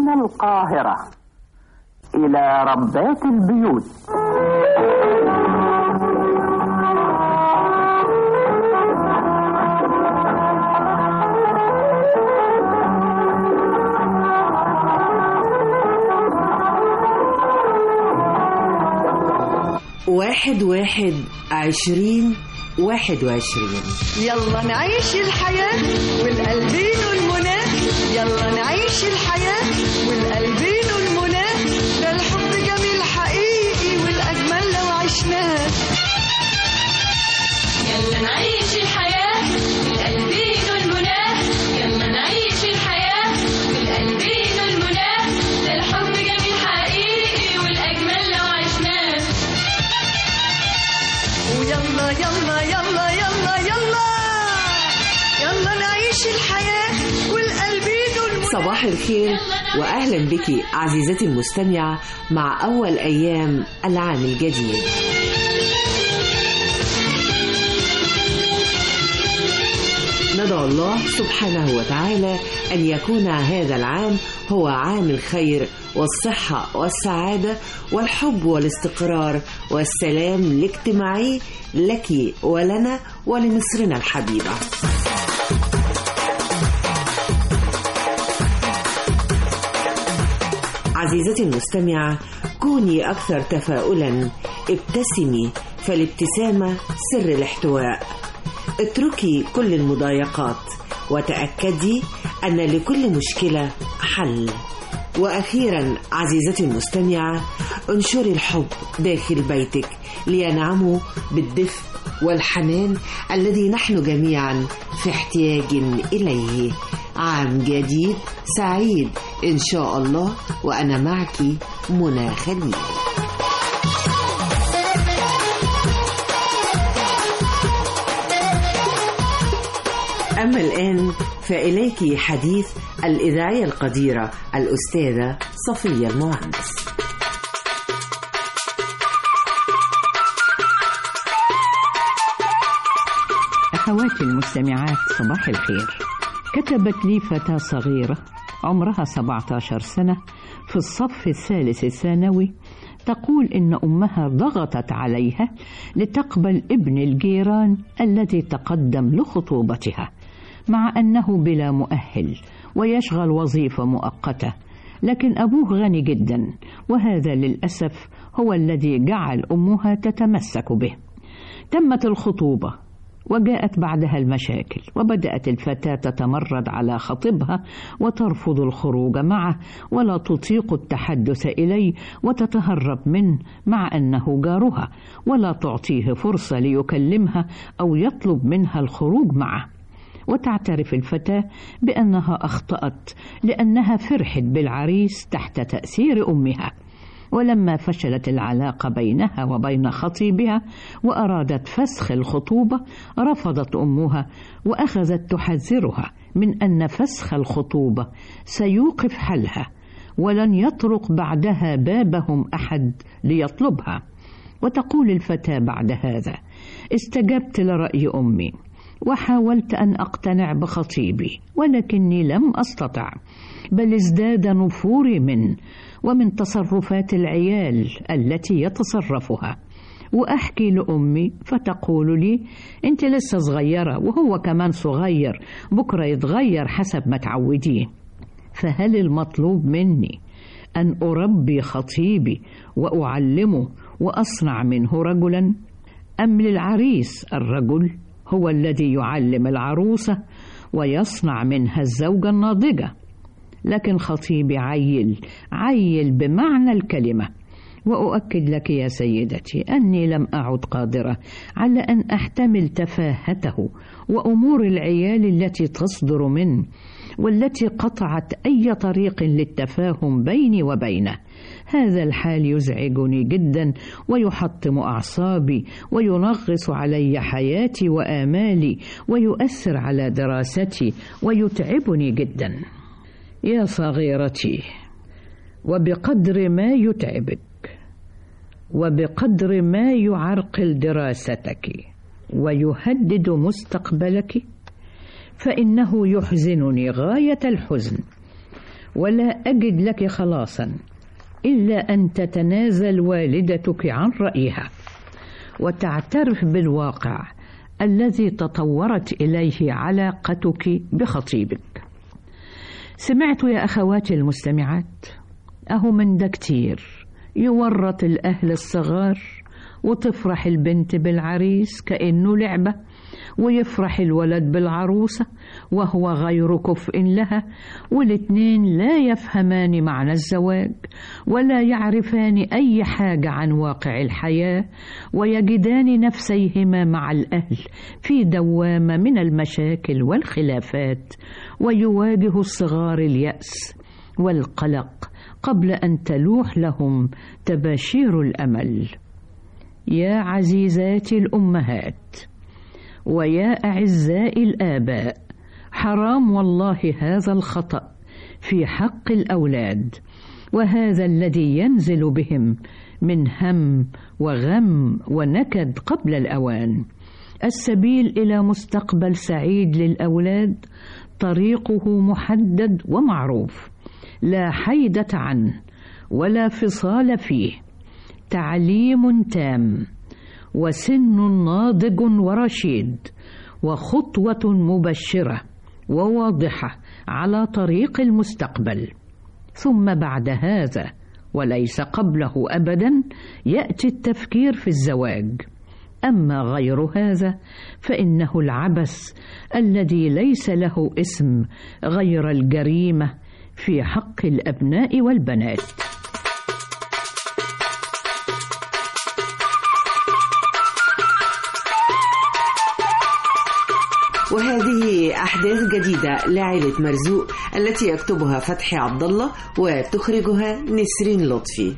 من القاهرة إلى ربات البيوت واحد واحد عشرين واحد وعشرين يلا نعيش الحياة والقلبين المنى يلا نعيش الحياة والقلبين المنى ده الحب جميل حقيقي والأجمل لو عشناه يلا نعيش الحياة والقلبين المنى يلا نعيش الحياة والقلبين المنى ده الحب جميل حقيقي والأجمل لو عشناه ويلا يلا يلا يلا يلا يلا نعيش الحياة والقلبين المنى صباح الخير وأهلا بك عزيزتي المستمعة مع أول أيام العام الجديد ندعو الله سبحانه وتعالى أن يكون هذا العام هو عام الخير والصحة والسعادة والحب والاستقرار والسلام الاجتماعي لك ولنا ولمصرنا الحبيبة عزيزتي المستمعة كوني أكثر تفاؤلا ابتسمي فالابتسامة سر الاحتواء اتركي كل المضايقات وتأكدي أن لكل مشكلة حل وأخيرا عزيزتي المستمعة انشري الحب داخل بيتك لينعموا بالدفء والحنان الذي نحن جميعا في احتياج إليه عام جديد سعيد إن شاء الله وأنا معك منى خليل أما الآن فإليك حديث الإذاعية القديرة الأستاذة صفية المهندس أخواتي المستمعات صباح الخير كتبت لي فتاة صغيرة عمرها 17 سنة في الصف الثالث الثانوي تقول إن أمها ضغطت عليها لتقبل ابن الجيران الذي تقدم لخطوبتها مع أنه بلا مؤهل ويشغل وظيفة مؤقتة لكن أبوه غني جدا وهذا للأسف هو الذي جعل أمها تتمسك به تمت الخطوبة وجاءت بعدها المشاكل وبدأت الفتاة تتمرد على خطيبها وترفض الخروج معه ولا تطيق التحدث إليه وتتهرب منه مع أنه جارها ولا تعطيه فرصة ليكلمها أو يطلب منها الخروج معه وتعترف الفتاة بأنها أخطأت لأنها فرحت بالعريس تحت تأثير أمها ولما فشلت العلاقة بينها وبين خطيبها وأرادت فسخ الخطوبة رفضت أمها وأخذت تحذرها من أن فسخ الخطوبة سيوقف حلها ولن يطرق بعدها بابهم أحد ليطلبها وتقول الفتاة بعد هذا استجبت لرأي أمي وحاولت أن أقتنع بخطيبي ولكني لم أستطع بل ازداد نفوري منه ومن تصرفات العيال التي يتصرفها وأحكي لأمي فتقول لي أنت لسه صغيرة وهو كمان صغير بكرة يتغير حسب ما تعوديه فهل المطلوب مني أن أربي خطيبي وأعلمه وأصنع منه رجلا أم للعريس الرجل هو الذي يعلم العروسة ويصنع منها الزوجة الناضجة لكن خطيبي عيل عيل بمعنى الكلمة وأؤكد لك يا سيدتي أني لم أعد قادرة على أن أحتمل تفاهته وأمور العيال التي تصدر منه والتي قطعت أي طريق للتفاهم بيني وبينه هذا الحال يزعجني جدا ويحطم أعصابي وينغص علي حياتي وآمالي ويؤثر على دراستي ويتعبني جدا يا صغيرتي وبقدر ما يتعبك وبقدر ما يعرقل دراستك ويهدد مستقبلك فإنه يحزنني غاية الحزن ولا أجد لك خلاصا إلا أن تتنازل والدتك عن رأيها وتعترف بالواقع الذي تطورت إليه علاقتك بخطيبك سمعت يا أخواتي المستمعات أهو من ده كتير يورط الأهل الصغار وتفرح البنت بالعريس كأنه لعبة ويفرح الولد بالعروسة وهو غير كفء لها والاتنين لا يفهمان معنى الزواج ولا يعرفان أي حاجة عن واقع الحياة ويجدان نفسيهما مع الأهل في دوامة من المشاكل والخلافات ويواجه الصغار اليأس والقلق قبل أن تلوح لهم تباشير الأمل يا عزيزاتي الأمهات ويا أعزائي الآباء حرام والله هذا الخطأ في حق الأولاد وهذا الذي ينزل بهم من هم وغم ونكد قبل الأوان السبيل إلى مستقبل سعيد للأولاد طريقه محدد ومعروف لا حيدة عنه ولا فصال فيه تعليم تام وسن ناضج ورشيد وخطوة مبشرة وواضحة على طريق المستقبل ثم بعد هذا وليس قبله أبدا يأتي التفكير في الزواج أما غير هذا فإنه العبث الذي ليس له اسم غير الجريمة في حق الأبناء والبنات وهذه أحداث جديدة لعائلة مرزوق التي يكتبها فتحي عبد الله وتخرجها نسرين لطفي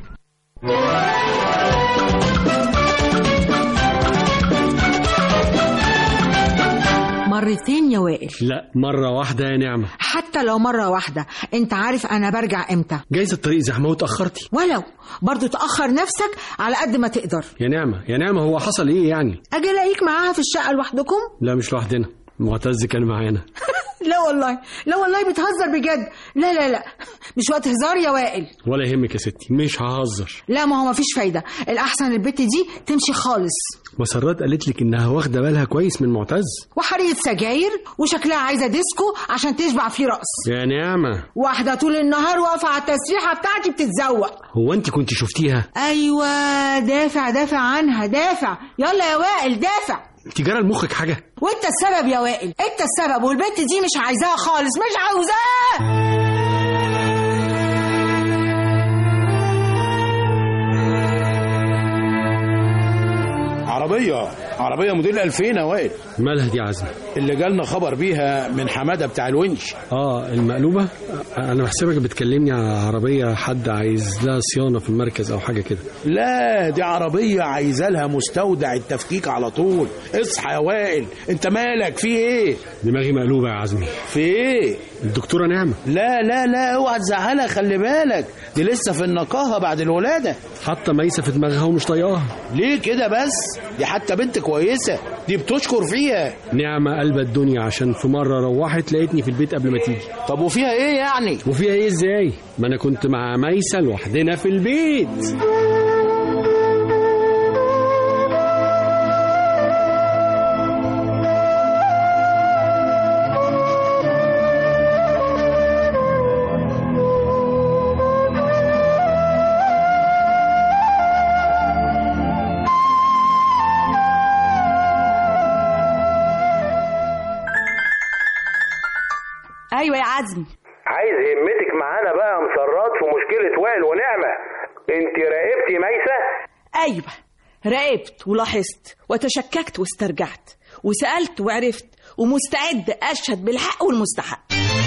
مرتين يا وائل لا مرة واحدة يا نعمة حتى لو مرة واحدة انت عارف انا برجع امتى جايز الطريق زحمة وتأخرتي ولو برضو تأخر نفسك على قد ما تقدر يا نعمة يا نعمة هو حصل ايه يعني اجي الاقيك معاها في الشقة لوحدكم لا مش لوحدنا معتز كان معانا لا والله لا والله بتهزر بجد لا لا لا مش وقت هزار يا وائل ولا يهمك يا ستي مش ههزر لا ما هو مفيش فايدة الأحسن البت دي تمشي خالص مسرات قالت لك انها واخدة بالها كويس من معتز وحرية سجاير وشكلها عايزة ديسكو عشان تشبع فيه رأس يا نعمة واحدة طول النهار واقفة على التسريحة بتاعتي بتتزوق هو انت كنت شفتيها أيوة دافع دافع عنها دافع يلا يا وائل دافع انت جرى لمخك حاجة وانت السبب يا وائل انت السبب والبنت دي مش عايزاها خالص مش عاوزاها عربية عربية موديل 2000 يا وائل مالها دي عزمي اللي جالنا خبر بيها من حمادة بتاع الونش اه المقلوبة انا بحسبك بتكلمني على عربية حد عايز لها صيانة في المركز او حاجة كده لا دي عربية عايزة لها مستودع التفكيك على طول اصحى يا وائل انت مالك في ايه دماغي مقلوبة يا عزمي في ايه الدكتورة نعمة لا لا لا اوعى تزعلها خلي بالك دي لسه في النقاهة بعد الولادة حاطة ميسة في دماغها ومش طايقاها ليه كده بس دي حتى بنت كويسة دي بتشكر فيها نعمة قلبة الدنيا عشان في مرة روحت لقيتني في البيت قبل ما تيجي طب وفيها ايه يعني وفيها ايه ازاي ما انا كنت مع ميسة لوحدنا في البيت ايوه يا عزمي عايز همتك معانا بقى مسرات في مشكلة وائل ونعمة انت راقبتي ميسة أيوة راقبت ولاحظت وتشككت واسترجعت وسألت وعرفت ومستعد أشهد بالحق والمستحق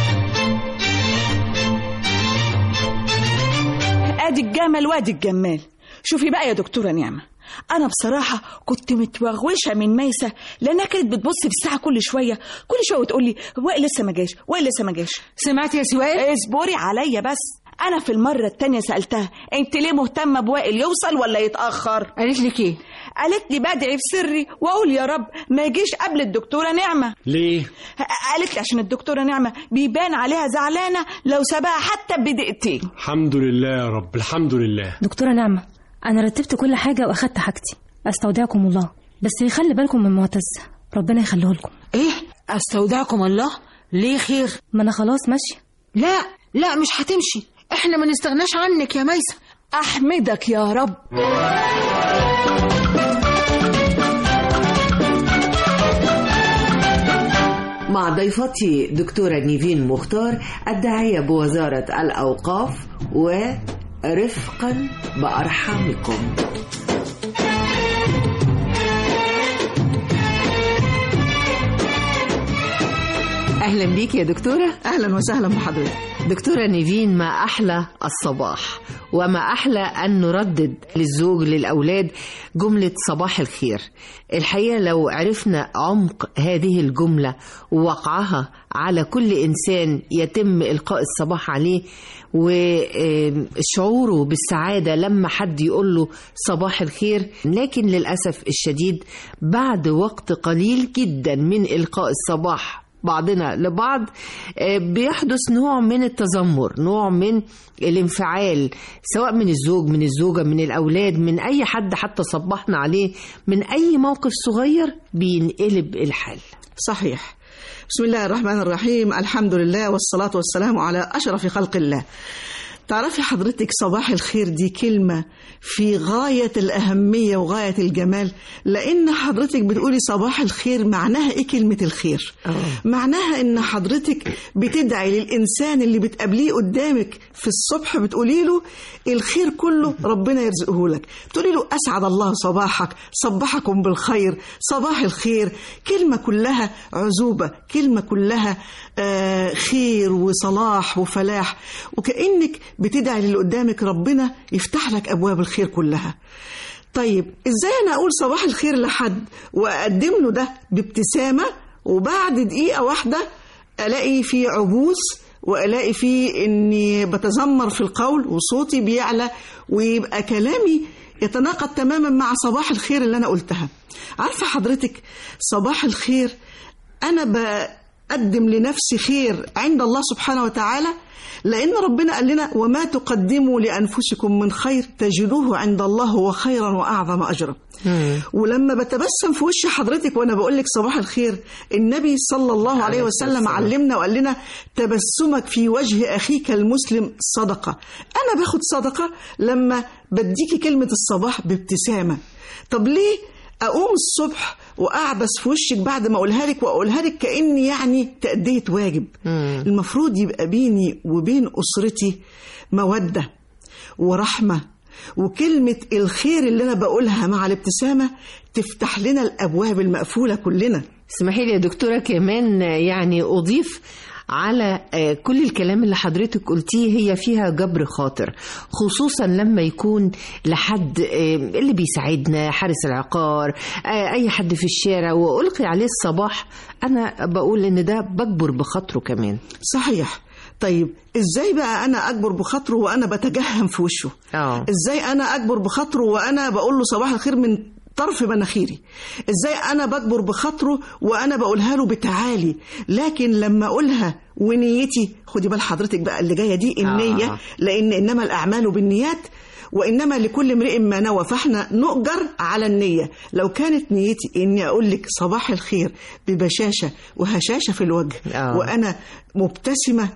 ادي الجمل وادي الجمال شوفي بقى يا دكتورة نعمة أنا بصراحة كنت متوغوشة من ميسة لأنها كانت بتبص في الساعة كل شوية كل شوية وتقول لي وائل لسه ما جاش وائل لسه ما جاش سمعت يا سوال اصبري عليا بس انا في المره التانية سالتها انت ليه مهتمه بوائل يوصل ولا يتاخر قالت لك ايه قالت لي بدعي في سري واقول يا رب ما يجيش قبل الدكتوره نعمه ليه قالت لي عشان الدكتوره نعمه بيبان عليها زعلانه لو سابها حتى بدقيقتين الحمد لله يا رب الحمد لله دكتورة نعمة أنا رتبت كل حاجة وأخدت حاجتي أستودعكم الله بس يخلي بالكم من معتز ربنا يخليه لكم ايه استودعكم الله ليه خير ما أنا خلاص ماشية لا لا مش هتمشي احنا ما نستغناش عنك يا ميسة احمدك يا رب مع ضيفتي دكتورة نيفين مختار الداعية بوزارة الأوقاف ورفقا بأرحامكم أهلا بيك يا دكتورة اهلا وسهلا بحضرتك دكتورة نيفين ما أحلى الصباح وما أحلى أن نردد للزوج للأولاد جملة صباح الخير الحقيقة لو عرفنا عمق هذه الجملة ووقعها على كل إنسان يتم إلقاء الصباح عليه وشعوره بالسعادة لما حد يقول له صباح الخير لكن للأسف الشديد بعد وقت قليل جدا من إلقاء الصباح بعضنا لبعض آه، بيحدث نوع من التذمر نوع من الانفعال سواء من الزوج من الزوجة من الأولاد من أي حد حتى صبحنا عليه من أي موقف صغير بينقلب الحال صحيح بسم الله الرحمن الرحيم الحمد لله والصلاة والسلام على أشرف خلق الله تعرفي حضرتك صباح الخير دي كلمة في غاية الأهمية وغاية الجمال لأن حضرتك بتقولي صباح الخير معناها إيه كلمة الخير معناها إن حضرتك بتدعي للإنسان اللي بتقابليه قدامك في الصبح بتقولي له الخير كله ربنا يرزقه لك بتقولي له أسعد الله صباحك صبحكم بالخير صباح الخير كلمة كلها عزوبة كلمة كلها آه خير وصلاح وفلاح وكأنك بتدعي للي قدامك ربنا يفتح لك أبواب الخير كلها طيب ازاي انا اقول صباح الخير لحد واقدم له ده بابتسامه وبعد دقيقه واحده الاقي فيه عبوس والاقي فيه اني بتذمر في القول وصوتي بيعلى ويبقى كلامي يتناقض تماما مع صباح الخير اللي انا قلتها عارفه حضرتك صباح الخير انا بقدم لنفسي خير عند الله سبحانه وتعالى لأن ربنا قال لنا وما تقدموا لأنفسكم من خير تجدوه عند الله هو خيرا وأعظم أجرا ولما بتبسم في وش حضرتك وأنا بقول لك صباح الخير النبي صلى الله عليه وسلم علمنا وقال لنا تبسمك في وجه أخيك المسلم صدقة أنا باخد صدقة لما بديكي كلمة الصباح بابتسامة طب ليه اقوم الصبح واعبس في وشك بعد ما اقولها لك واقولها لك كاني يعني تاديه واجب المفروض يبقى بيني وبين اسرتي موده ورحمه وكلمه الخير اللي انا بقولها مع الابتسامه تفتح لنا الابواب المقفوله كلنا اسمحي لي يا دكتورة كمان يعني أضيف على آه، كل الكلام اللي حضرتك قلتيه هي فيها جبر خاطر خصوصا لما يكون لحد آه، اللي بيساعدنا حارس العقار آه، اي حد في الشارع والقي عليه الصباح انا بقول ان ده بجبر بخاطره كمان صحيح طيب ازاي بقى انا اجبر بخاطره وانا بتجهم في وشه اه ازاي انا اجبر بخاطره وانا بقول له صباح الخير من طرف مناخيري ازاي انا بجبر بخاطره وانا بقولها له بتعالي لكن لما اقولها ونيتي خدي بال حضرتك بقى اللي جايه دي النيه آه. لان انما الاعمال بالنيات وانما لكل امرئ ما نوى فاحنا نؤجر على النيه لو كانت نيتي اني اقول لك صباح الخير ببشاشه وهشاشه في الوجه آه. وانا مبتسمه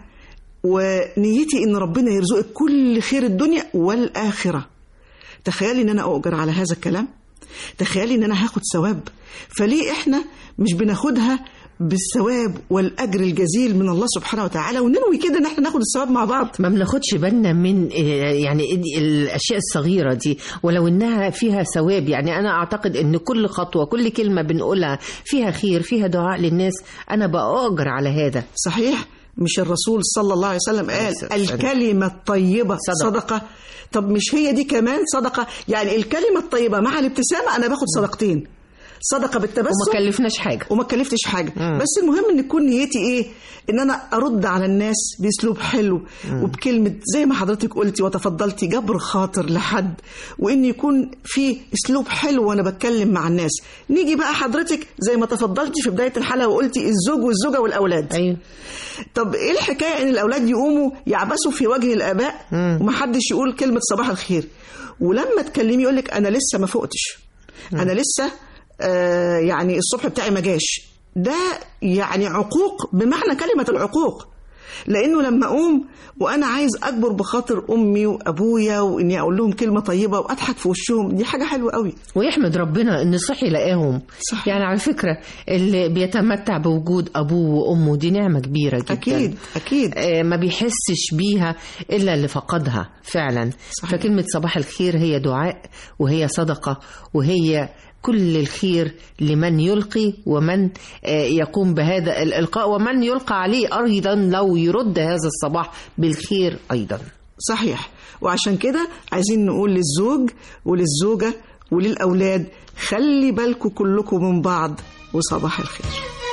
ونيتي ان ربنا يرزقك كل خير الدنيا والاخره تخيلي ان انا اؤجر على هذا الكلام تخيلي ان انا هاخد ثواب فليه احنا مش بناخدها بالثواب والاجر الجزيل من الله سبحانه وتعالى وننوي كده ان احنا ناخد الثواب مع بعض ما بناخدش بالنا من آه، يعني ال- الاشياء الصغيره دي ولو انها فيها ثواب يعني انا اعتقد ان كل خطوه كل كلمه بنقولها فيها خير فيها دعاء للناس انا بأجر على هذا صحيح مش الرسول صلى الله عليه وسلم قال صدق. الكلمة الطيبة صدقة. صدقة طب مش هي دي كمان صدقة يعني الكلمة الطيبة مع الابتسامة أنا باخد صدقتين صدقه بالتبسم وما كلفناش حاجه وما كلفتش حاجه مم. بس المهم ان تكون نيتي ايه ان انا ارد على الناس باسلوب حلو مم. وبكلمه زي ما حضرتك قلتي وتفضلتي جبر خاطر لحد وان يكون في اسلوب حلو وانا بتكلم مع الناس نيجي بقى حضرتك زي ما تفضلتي في بدايه الحلقه وقلتي الزوج والزوجه والاولاد ايوه طب ايه الحكايه ان الاولاد يقوموا يعبثوا في وجه الاباء مم. ومحدش يقول كلمه صباح الخير ولما تكلمي يقول لك انا لسه ما فقتش انا لسه آه يعني الصبح بتاعي ما جاش ده يعني عقوق بمعنى كلمه العقوق لانه لما اقوم وانا عايز اكبر بخاطر امي وابويا واني اقول لهم كلمه طيبه واضحك في وشهم دي حاجه حلوه قوي ويحمد ربنا ان صحي لقاهم صح. يعني على فكره اللي بيتمتع بوجود ابوه وامه دي نعمه كبيره جدا اكيد اكيد آه، ما بيحسش بيها الا اللي فقدها فعلا صحيح. فكلمه صباح الخير هي دعاء وهي صدقه وهي كل الخير لمن يلقي ومن آه، يقوم بهذا الإلقاء ومن يلقى عليه أيضا لو يرد هذا الصباح بالخير أيضا صحيح وعشان كده عايزين نقول للزوج وللزوجة وللأولاد خلي بالكم كلكم من بعض وصباح الخير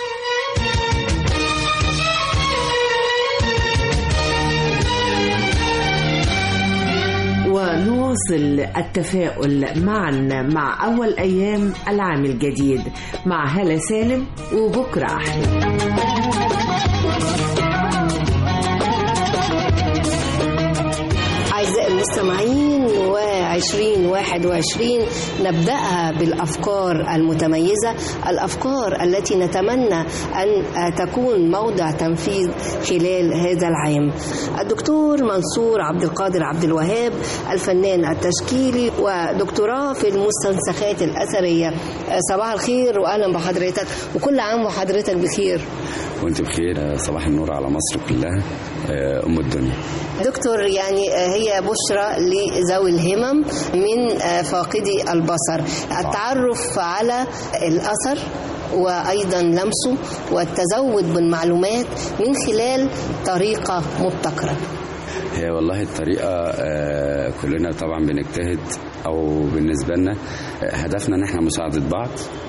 ونواصل التفاؤل معا مع أول أيام العام الجديد مع هالة سالم وبكرة أحلى أعزائي المستمعين وعشرين واحد وعشرين نبدأها بالأفكار المتميزة الأفكار التي نتمنى أن تكون موضع تنفيذ خلال هذا العام الدكتور منصور عبد القادر عبد الوهاب الفنان التشكيلي ودكتوراه في المستنسخات الأثرية صباح الخير وأهلا بحضرتك وكل عام وحضرتك بخير وانت بخير صباح النور على مصر كلها آه، ام الدنيا دكتور يعني آه، هي بشرى لذوي الهمم من آه، فاقدي البصر التعرف على الأثر وأيضا لمسه والتزود بالمعلومات من خلال طريقة مبتكرة هي والله الطريقة آه، كلنا طبعا بنجتهد أو بالنسبة لنا آه، هدفنا إن احنا مساعدة بعض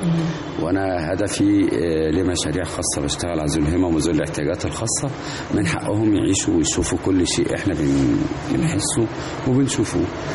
وأنا هدفي آه، لمشاريع خاصة بشتغل على ذوي الهمم وذوي الاحتياجات الخاصة من حقهم يعيشوا ويشوفوا كل شيء احنا بن- بنحسه وبنشوفه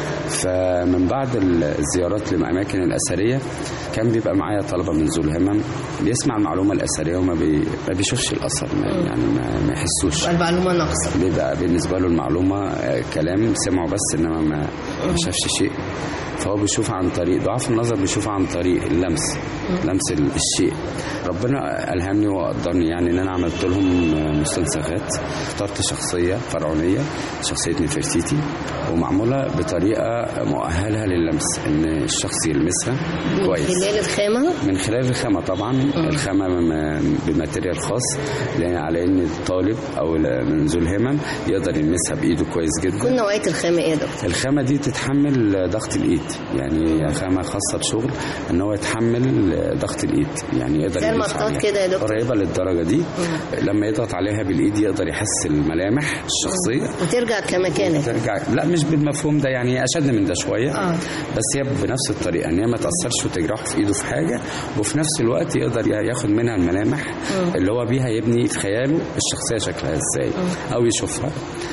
فمن بعد الزيارات للأماكن الأثرية كان بيبقى معايا طلبة من ذوي الهمم بيسمع المعلومة الأثرية وما بي... ما بيشوفش الأثر ما يعني ما, ما يحسوش المعلومة ناقصة بيبقى بالنسبة له المعلومة آه، كلام سمعه بس إنما ما ما شافش شيء فهو بيشوف عن طريق ضعف النظر بيشوف عن طريق اللمس لمس ال- الشيء ربنا ألهمني وقدرني يعني إن أنا عملت لهم آه، مستنسخات اخترت شخصية فرعونية شخصية نفرتيتي ومعمولة بطريقة مؤهلة للمس إن الشخص يلمسها من كويس خلال الخامة من خلال الخامة طبعا الخامة م- بماتيريال خاص لأن على إن الطالب أو ال- من ذو الهمم يقدر يلمسها بإيده كويس كل جدا نوعية الخامة إيه يا دكتور؟ الخامة دي تتحمل ضغط الإيد يعني هي خامة خاصة بشغل إن هو يتحمل ضغط الإيد يعني يقدر زي يدوس المطاط عليها. كده يا دكتور. قريبة للدرجة دي لما يضغط عليها بالإيد يقدر يحس الملامح الشخصية وترجع كمكانك ترجع لا مش بالمفهوم ده يعني اشد من ده شويه آه. بس هي بنفس الطريقه ان هي ما تاثرش وتجرحه في ايده في حاجه وفي نفس الوقت يقدر ياخد منها الملامح اللي هو بيها يبني في خياله الشخصيه شكلها ازاي او يشوفها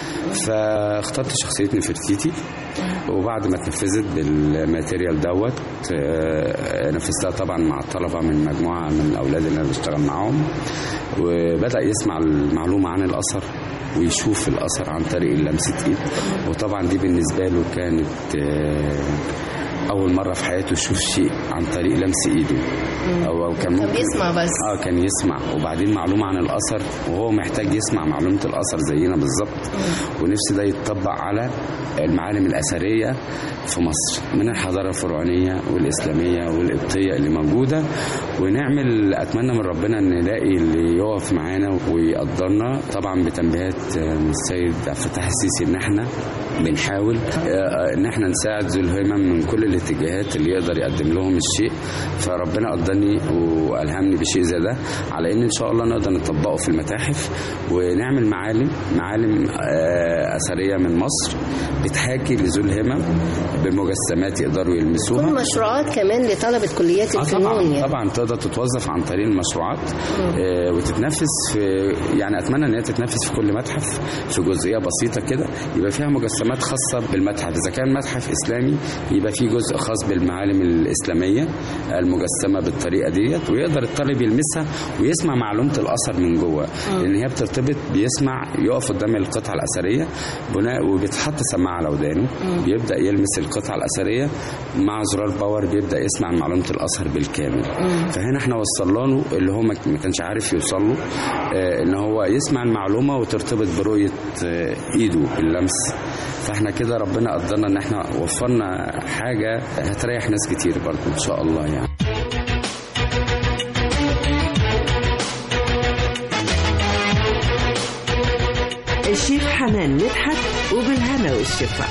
فاخترت شخصيه نفرتيتي وبعد ما اتنفذت بالماتيريال دوت آه، نفذتها طبعا مع الطلبه من مجموعه من الاولاد اللي انا بشتغل معاهم وبدا يسمع المعلومه عن الاثر ويشوف الاثر عن طريق لمسه ايد وطبعا دي بالنسبه له كانت آه، اول مره في حياته يشوف شيء عن طريق لمس ايده او أو كان ممكن بيسمع بس. اه كان يسمع وبعدين معلومه عن الاثر وهو محتاج يسمع معلومه الاثر زينا بالظبط ونفسي ده يتطبق على المعالم الاثريه في مصر من الحضاره الفرعونيه والاسلاميه والقبطيه اللي موجوده ونعمل اتمنى من ربنا ان نلاقي اللي يقف معانا ويقدرنا طبعا بتنبيهات آه، من السيد عبد الفتاح السيسي ان احنا بنحاول آه، ان احنا نساعد ذو الهمم من كل الاتجاهات اللي يقدر يقدم لهم الشيء فربنا قدرني والهمني بشيء زي ده على ان ان شاء الله نقدر نطبقه في المتاحف ونعمل معالم معالم آه، اثريه من مصر بتحاكي لذو الهمم بمجسمات يقدروا يلمسوها كل مشروعات كمان لطلبة كليات آه الفنون طبعا يعني. طبعا تقدر تتوظف عن طريق المشروعات آه وتتنفذ في يعني اتمنى ان هي تتنفذ في كل متحف في جزئيه بسيطه كده يبقى فيها مجسمات خاصه بالمتحف اذا كان متحف اسلامي يبقى فيه جزء خاص بالمعالم الاسلاميه المجسمه بالطريقه ديت ويقدر الطالب يلمسها ويسمع معلومه الاثر من جوه لان هي بترتبط بيسمع يقف قدام القطعه الاثريه بناء وبيتحط سماعه على ودانه بيبدا يلمس القطعه الاثريه مع زرار باور بيبدا يسمع معلومه الاثر بالكامل فهنا احنا وصلنا له اللي هو ما ما كانش عارف يوصل له آه، ان هو يسمع المعلومه وترتبط برؤيه آه، ايده باللمس فاحنا كده ربنا قدرنا ان احنا وفرنا حاجه هتريح ناس كتير برضه ان شاء الله يعني الشيف حنان مدحت وبالهنا والشفاء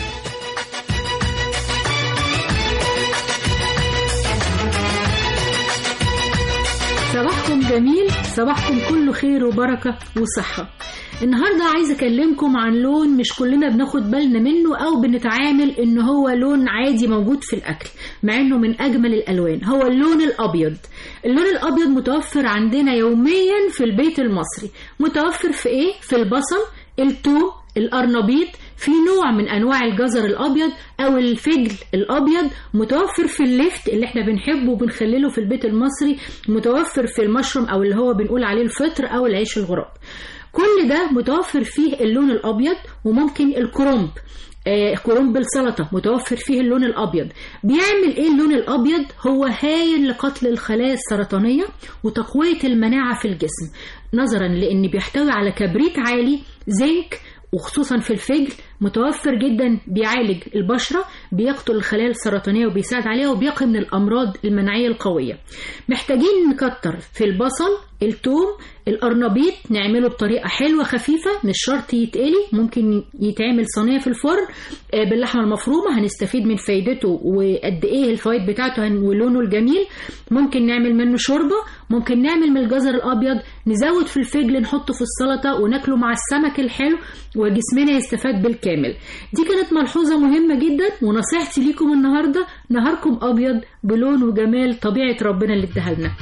صباحكم جميل صباحكم كله خير وبركة وصحة النهاردة عايزة أكلمكم عن لون مش كلنا بناخد بالنا منه أو بنتعامل إن هو لون عادي موجود في الأكل مع إنه من أجمل الألوان هو اللون الأبيض اللون الأبيض متوفر عندنا يوميا في البيت المصري متوفر في إيه؟ في البصل التوم القرنبيط في نوع من انواع الجزر الابيض او الفجل الابيض متوفر في اللفت اللي احنا بنحبه وبنخلله في البيت المصري متوفر في المشروم او اللي هو بنقول عليه الفطر او العيش الغراب كل ده متوفر فيه اللون الابيض وممكن الكرنب آه كرنب السلطة متوفر فيه اللون الأبيض بيعمل إيه اللون الأبيض هو هايل لقتل الخلايا السرطانية وتقوية المناعة في الجسم نظرا لأن بيحتوي على كبريت عالي زنك وخصوصا في الفجل متوفر جدا بيعالج البشرة بيقتل الخلايا السرطانية وبيساعد عليها وبيقي من الأمراض المناعية القوية محتاجين نكتر في البصل التوم القرنبيط نعمله بطريقة حلوة خفيفة مش شرط يتقلي ممكن يتعمل صينية في الفرن آه، باللحمة المفرومة هنستفيد من فايدته وقد ايه الفوائد بتاعته هن- ولونه الجميل ممكن نعمل منه شوربة ممكن نعمل من الجزر الأبيض نزود في الفجل نحطه في السلطة وناكله مع السمك الحلو وجسمنا يستفاد بالكامل دي كانت ملحوظة مهمة جدا ونصيحتي ليكم النهاردة نهاركم أبيض بلون وجمال طبيعة ربنا اللي اداها لنا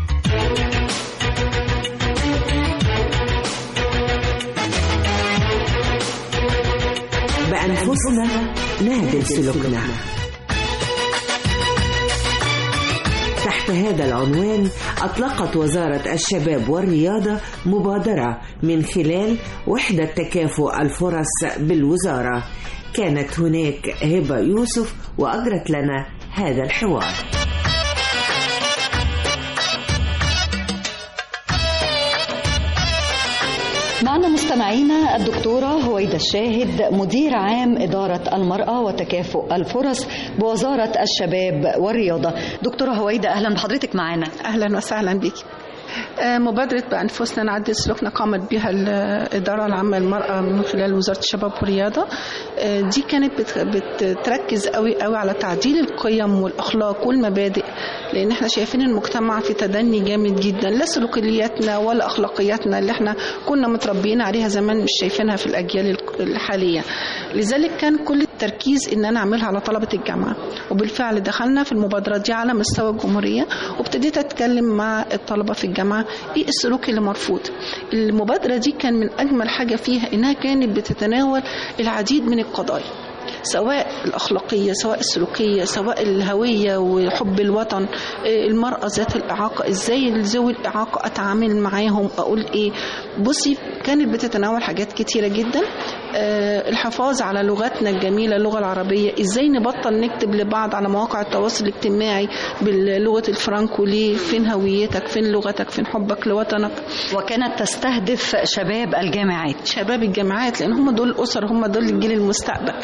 بأنفسنا نعدل سلوكنا تحت هذا العنوان أطلقت وزارة الشباب والرياضة مبادرة من خلال وحدة تكافؤ الفرص بالوزارة كانت هناك هبة يوسف وأجرت لنا هذا الحوار معنا مستمعينا الدكتورة هويدا الشاهد مدير عام إدارة المرأة وتكافؤ الفرص بوزارة الشباب والرياضة دكتورة هويدا أهلا بحضرتك معنا اهلا وسهلا بك آه، مبادرة بأنفسنا نعدل سلوكنا قامت بها الإدارة العامة للمرأة من خلال وزارة الشباب والرياضة آه، دي كانت بت- بتركز قوي قوي على تعديل القيم والأخلاق والمبادئ لأن احنا شايفين المجتمع في تدني جامد جدا لا سلوكياتنا ولا أخلاقياتنا اللي احنا كنا متربيين عليها زمان مش شايفينها في الأجيال الحالية لذلك كان كل التركيز ان انا اعملها على طلبه الجامعه وبالفعل دخلنا في المبادره دي على مستوى الجمهوريه وابتديت اتكلم مع الطلبه في الجامعه ايه السلوك اللي مرفوض المبادره دي كان من اجمل حاجه فيها انها كانت بتتناول العديد من القضايا سواء الأخلاقية سواء السلوكية سواء الهوية وحب الوطن إيه، المرأة ذات الإعاقة إزاي ذوي الإعاقة أتعامل معاهم أقول إيه بصي كانت بتتناول حاجات كتيرة جدا آه، الحفاظ على لغتنا الجميلة اللغة العربية إزاي نبطل نكتب لبعض على مواقع التواصل الاجتماعي باللغة الفرنكو ليه فين هويتك فين لغتك فين حبك لوطنك وكانت تستهدف شباب الجامعات شباب الجامعات لأن هم دول الأسر هم دول الجيل المستقبل طبعا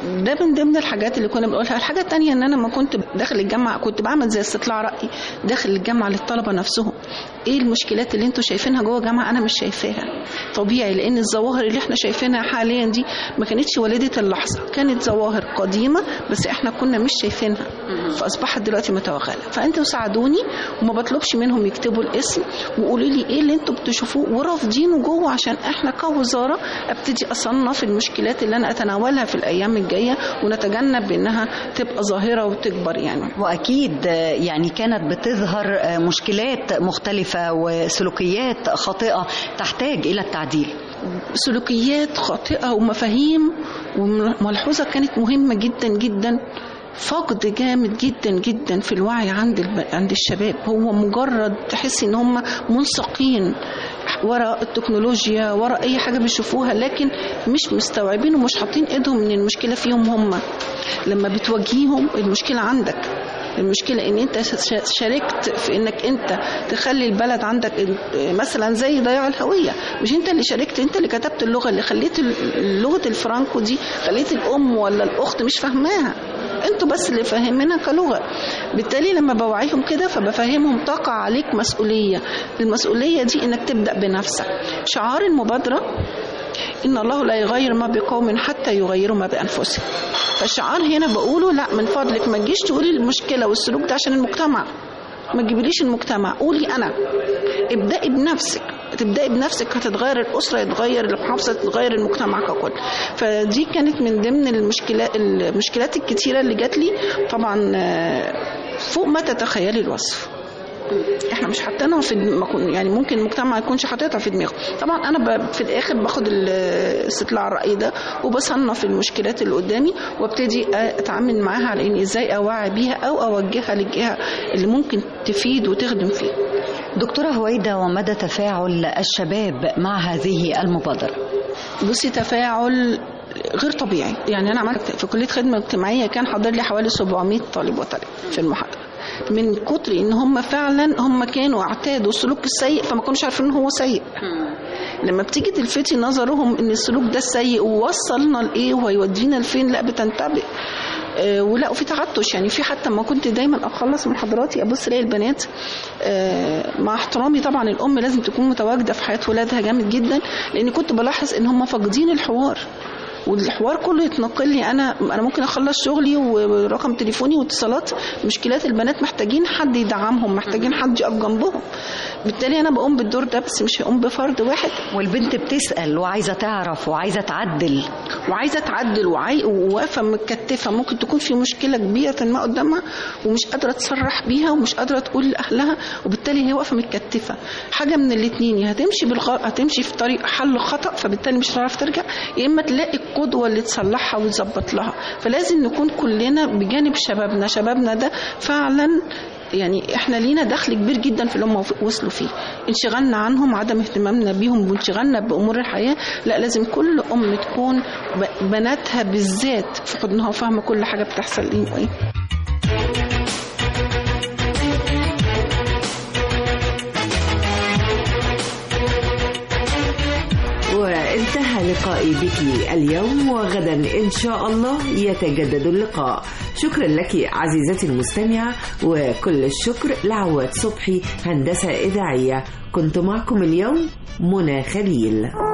ده من ضمن الحاجات اللي كنا بنقولها الحاجه الثانيه ان انا لما كنت داخل الجامعه كنت بعمل زي استطلاع راي داخل الجامعه للطلبه نفسهم ايه المشكلات اللي انتوا شايفينها جوه الجامعه انا مش شايفاها طبيعي لان الظواهر اللي احنا شايفينها حاليا دي ما كانتش والده اللحظه كانت ظواهر قديمه بس احنا كنا مش شايفينها فاصبحت دلوقتي متوغله فانتوا ساعدوني وما بطلبش منهم يكتبوا الاسم وقولوا لي ايه اللي انتوا بتشوفوه ورافضينه جوه عشان احنا كوزاره ابتدي اصنف المشكلات اللي انا اتناولها في الايام الجايه ونتجنب انها تبقى ظاهره وتكبر يعني واكيد آه، يعني كانت بتظهر آه، مشكلات مختلفه وسلوكيات خاطئه تحتاج الى التعديل سلوكيات خاطئه ومفاهيم وملحوظه كانت مهمه جدا جدا فقد جامد جدا جدا في الوعي عند الب... عند الشباب هو مجرد تحس ان هم منسقين ورا التكنولوجيا ورا اي حاجه بيشوفوها لكن مش مستوعبين ومش حاطين ايدهم ان المشكله فيهم هم لما بتواجهيهم المشكله عندك المشكلة ان انت ش- شاركت في انك انت تخلي البلد عندك مثلا زي ضياع الهوية مش انت اللي شاركت انت اللي كتبت اللغة اللي خليت ال- لغة الفرانكو دي خليت الام ولا الاخت مش فاهماها انتوا بس اللي فاهمينها كلغة بالتالي لما بوعيهم كده فبفهمهم تقع عليك مسؤولية المسؤولية دي انك تبدأ بنفسك شعار المبادرة إن الله لا يغير ما بقوم حتى يغيروا ما بأنفسهم فالشعار هنا بقوله لا من فضلك ما تجيش تقولي المشكلة والسلوك ده عشان المجتمع ما تجيبليش المجتمع قولي أنا ابدأي بنفسك تبدأي بنفسك هتتغير الأسرة يتغير المحافظة تتغير المجتمع ككل فدي كانت من ضمن المشكلات المشكلات الكتيرة اللي جات لي طبعا آه، فوق ما تتخيلي الوصف احنا مش حاطينها في دم... يعني ممكن المجتمع ما يكونش حاططها في دماغه طبعا انا ب... في الاخر باخد ال- استطلاع الراي ده وبصنف المشكلات اللي قدامي وابتدي اتعامل معاها على اني ازاي اوعي بيها او اوجهها للجهه اللي ممكن تفيد وتخدم فيها دكتورة هويدا ومدى تفاعل الشباب مع هذه المبادرة بصي تفاعل غير طبيعي يعني انا عملت في كليه خدمه اجتماعيه كان حاضر لي حوالي 700 طالب وطالب في المحاضره من كتر ان هم فعلا هم كانوا اعتادوا السلوك السيء فما كانوش عارفين ان هو سيء لما بتيجي تلفتي نظرهم ان السلوك ده سيء ووصلنا لايه وهيودينا لفين لا بتنتبه آه، ولا وفي تعطش يعني في حتى ما كنت دايما اخلص محاضراتي ابص الاقي البنات آه، مع احترامي طبعا الام لازم تكون متواجده في حياه ولادها جامد جدا لان كنت بلاحظ ان هم فاقدين الحوار والحوار كله يتنقل لي انا انا ممكن اخلص شغلي ورقم تليفوني واتصالات مشكلات البنات محتاجين حد يدعمهم محتاجين حد يقف جنبهم بالتالي انا بقوم بالدور ده بس مش هقوم بفرد واحد والبنت بتسأل وعايزة تعرف وعايزة تعدل وعايزه تعدل وعاي... وواقفه متكتفه ممكن تكون في مشكله كبيره ما قدامها ومش قادره تصرح بيها ومش قادره تقول لاهلها وبالتالي هي واقفه متكتفه حاجه من الاثنين يا هتمشي بالغ... هتمشي في طريق حل خطا فبالتالي مش هتعرف ترجع يا اما تلاقي القدوه اللي تصلحها وتظبط لها فلازم نكون كلنا بجانب شبابنا شبابنا ده فعلا يعني احنا لينا دخل كبير جدا في اللي هم وصلوا فيه انشغالنا عنهم عدم اهتمامنا بيهم وانشغالنا بامور الحياه لا لازم كل ام تكون ب- بناتها بالذات في حضنها وفاهمه كل حاجه بتحصل ايه وايه وانتهى لقائي بك اليوم وغدا إن شاء الله يتجدد اللقاء شكرا لك عزيزتي المستمعة وكل الشكر لعواد صبحي هندسة إذاعية كنت معكم اليوم منى خليل